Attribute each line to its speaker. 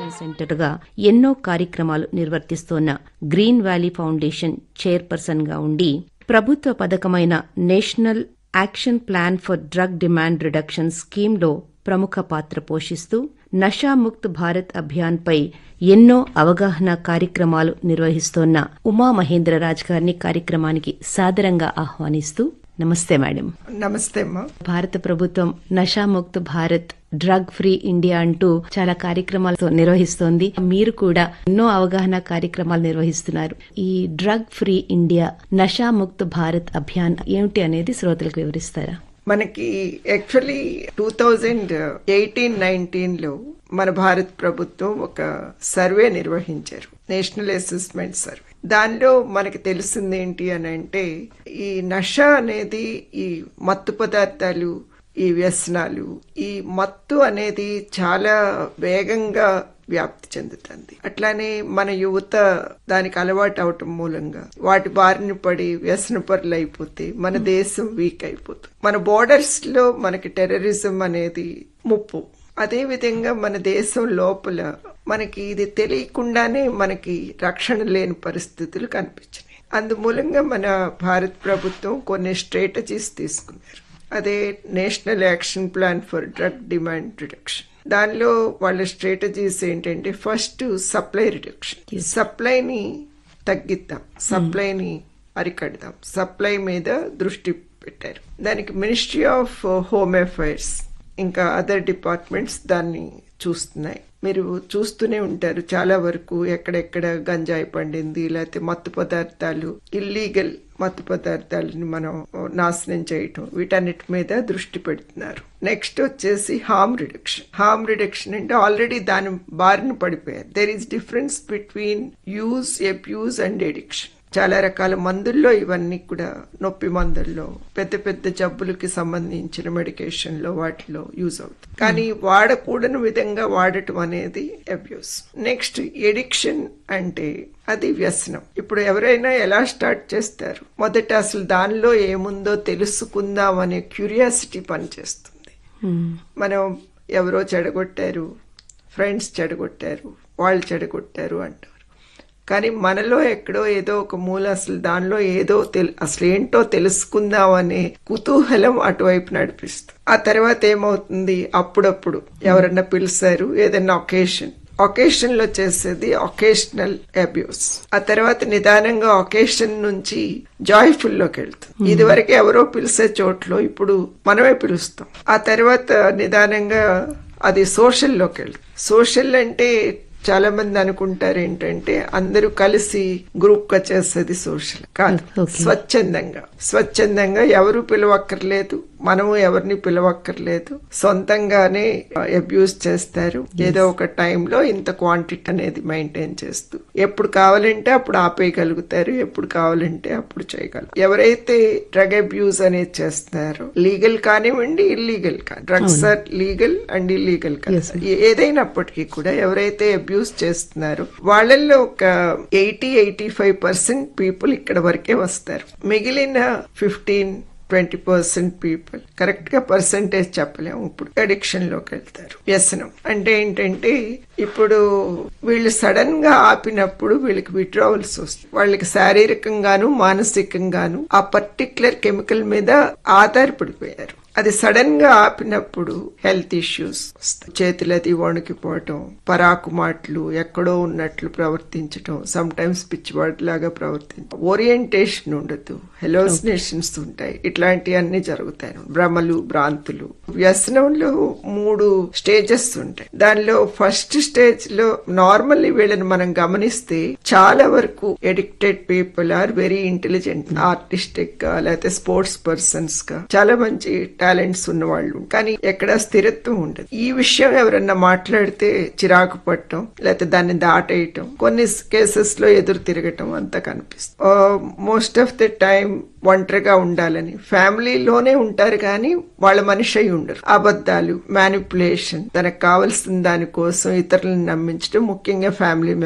Speaker 1: rehabilitation సెంటర్గా ఎన్నో కార్యక్రమాలు నిర్వర్తిస్తోన్న గ్రీన్ వ్యాలీ ఫౌండేషన్ చైర్పర్సన్ గా ఉండి ప్రభుత్వ పథకమైన national action plan for drug demand reduction స్కీమ్లో ప్రముఖ పాత్ర పోషిస్తూ నషాముక్త్ భారత్ అభియాన్ పై ఎన్నో అవగాహన కార్యక్రమాలు నిర్వహిస్తోన్న ఉమా మహేంద్రరాజ్ గారిని కార్యక్రమానికి సాదరంగా ఆహ్వానిస్తూ నమస్తే మేడం
Speaker 2: నమస్తే అమ్మా
Speaker 1: భారత ప్రభుత్వం Nashamukt Bharat drug free India అంటూ చాలా కార్యక్రమాలు నిర్వహిస్తోంది మీరు కూడా ఎన్నో అవగాహన కార్యక్రమాలు నిర్వహిస్తున్నారు ఈ drug free India Nashamukt Bharat Abhiyan ఏమిటి అనేది శ్రోతలకు వివరిస్తారా
Speaker 2: మనకి actually two thousand eighteen nineteen లో మన భారత ప్రభుత్వం ఒక సర్వే నిర్వహించారు నేషనల్ అసెస్మెంట్ సర్వే దానిలో మనకి తెలిసింది ఏంటి అని అంటే ఈ నష అనేది ఈ మత్తు పదార్థాలు ఈ వ్యసనాలు ఈ మత్తు అనేది చాలా వేగంగా వ్యాప్తి చెందుతుంది అట్లానే మన యువత దానికి అలవాటు అవటం మూలంగా వాటి బారిన పడి వ్యసన పరులు అయిపోతే మన దేశం వీక్ అయిపోతుంది మన బోర్డర్స్ లో మనకి టెర్రరిజం అనేది ముప్పు అదే విధంగా మన దేశం లోపల మనకి ఇది తెలియకుండానే మనకి రక్షణ లేని పరిస్థితులు కనిపించినాయి అందుమూలంగా మన భారత ప్రభుత్వం కొన్ని స్ట్రాటజీస్ తీసుకున్నారు అదే national action plan for drug demand reduction దానిలో వాళ్ళ స్ట్రాటజీస్ ఏంటంటే ఫస్ట్ సప్లై రిడక్షన్ సప్లైని తగ్గిద్దాం సప్లైని అరికడదాం సప్లై మీద దృష్టి పెట్టారు దానికి మినిస్ట్రీ ఆఫ్ హోమ్ అఫైర్స్ ఇంకా అదర్ డిపార్ట్మెంట్స్ దాన్ని చూస్తున్నాయి మీరు చూస్తూనే ఉంటారు చాలా వరకు ఎక్కడెక్కడ గంజాయి పండింది లేకపోతే మత్తు పదార్థాలు ఇల్లీగల్ మత్తు పదార్థాలని మనం నాశనం చేయటం వీటన్నిటి మీద దృష్టి పెడుతున్నారు నెక్స్ట్ వచ్చేసి హార్మ్ రిడక్షన్ హార్మ్ రిడక్షన్ అంటే ఆల్రెడీ దాని బారిన పడిపోయారు there is difference between use abuse and addiction చాలా రకాల మందుల్లో ఇవన్నీ కూడా నొప్పి మందుల్లో పెద్ద పెద్ద జబ్బులకి సంబంధించిన మెడికేషన్ లో వాటిలో యూజ్ అవుతుంది కానీ వాడకూడని విధంగా వాడటం అనేది అబ్యూస్ నెక్స్ట్ ఎడిక్షన్ అంటే అది వ్యసనం ఇప్పుడు ఎవరైనా ఎలా స్టార్ట్ చేస్తారు మొదట అసలు దానిలో ఏముందో తెలుసుకుందాం అనే క్యూరియాసిటీ పనిచేస్తుంది మనం ఎవరో చెడగొట్టారు ఫ్రెండ్స్ చెడగొట్టారు వాళ్ళు చెడగొట్టారు అంటారు కానీ మనలో ఎక్కడో ఏదో ఒక మూల అసలు దానిలో ఏదో తెలు అసలు ఏంటో తెలుసుకుందాం అనే కుతూహలం అటువైపు నడిపిస్తుంది ఆ తర్వాత ఏమవుతుంది అప్పుడప్పుడు ఎవరన్నా పిలిచారు ఏదన్నా ఒకేషన్ ఒకేషన్ లో చేసేది ఒకేషనల్ అబ్యూస్ ఆ తర్వాత నిదానంగా ఒకేషన్ నుంచి జాయ్ఫుల్ లోకి వెళ్తుంది ఇది వరకు ఎవరో పిలిచే చోట్లో ఇప్పుడు మనమే పిలుస్తాం ఆ తర్వాత నిదానంగా అది సోషల్ లోకి వెళ్తుంది సోషల్ అంటే చాలా మంది అనుకుంటారు ఏంటంటే అందరూ కలిసి గ్రూప్ గా చేసేది సోషల్ కాదు స్వచ్ఛందంగా స్వచ్ఛందంగా ఎవరు పిలవక్కర్లేదు మనము ఎవరిని పిలవక్కర్లేదు సొంతంగానే అబ్యూస్ చేస్తారు ఏదో ఒక టైంలో ఇంత క్వాంటిటీ అనేది మెయింటైన్ చేస్తూ ఎప్పుడు కావాలంటే అప్పుడు ఆపేయగలుగుతారు ఎప్పుడు కావాలంటే అప్పుడు చేయగలరు ఎవరైతే డ్రగ్ అబ్యూస్ అనేది చేస్తున్నారో లీగల్ కానివ్వండి ఇల్లీగల్ కానీ drugs are legal and illegal ఏదైనప్పటికీ కూడా ఎవరైతే అబ్యూస్ చేస్తున్నారో వాళ్ళల్లో ఒక eighty eighty five percent people ఇక్కడ వరకే వస్తారు మిగిలిన fifteen twenty percent people correct గా పర్సంటేజ్ చెప్పలేము ఇప్పుడు అడిక్షన్ లోకి వెళ్తారు వ్యసనం అంటే ఏంటంటే ఇప్పుడు వీళ్ళు సడన్ గా ఆపినప్పుడు వీళ్ళకి విడ్రావల్స్ వస్తుంది వాళ్ళకి శారీరకంగాను మానసికంగాను ఆ పర్టికులర్ కెమికల్ మీద ఆధారపడిపోయారు అది సడన్ గా ఆపినప్పుడు హెల్త్ ఇష్యూస్ చేతులది వణికిపోవటం పరాకు మాటలు ఎక్కడో ఉన్నట్లు ప్రవర్తించటం సమ్ టైమ్స్ పిచ్చివాడి లాగా ప్రవర్తించడం ఓరియంటేషన్ ఉండదు హెలోసినేషన్స్ ఉంటాయి ఇట్లాంటివన్నీ జరుగుతాయి భ్రమలు భ్రాంతులు వ్యసనంలో మూడు స్టేజెస్ ఉంటాయి దానిలో ఫస్ట్ స్టేజ్ లో నార్మల్లీ వీళ్ళని మనం గమనిస్తే చాలా వరకు addicted people are very intelligent artistic గా లేకపోతే స్పోర్ట్స్ పర్సన్స్ గా చాలా మంచి టాలెంట్స్ ఉన్న వాళ్ళు కానీ ఎక్కడ స్థిరత్వం ఉండదు ఈ విషయం ఎవరన్నా మాట్లాడితే చిరాకు పట్టడం లేకపోతే దాన్ని దాటేయటం కొన్ని కేసెస్ లో ఎదురు తిరగటం అంతా కనిపిస్తుంది మోస్ట్ ఆఫ్ ది టైం ఒంటరిగా ఉండాలని ఫ్యామిలీలోనే ఉంటారు కానీ వాళ్ళ మనిషి అయి ఉండరు అబద్ధాలు మ్యానిపులేషన్ తనకు కావలసిన దానికోసం ఇతరులను నమ్మించడం ముఖ్యంగా ఫ్యామిలీ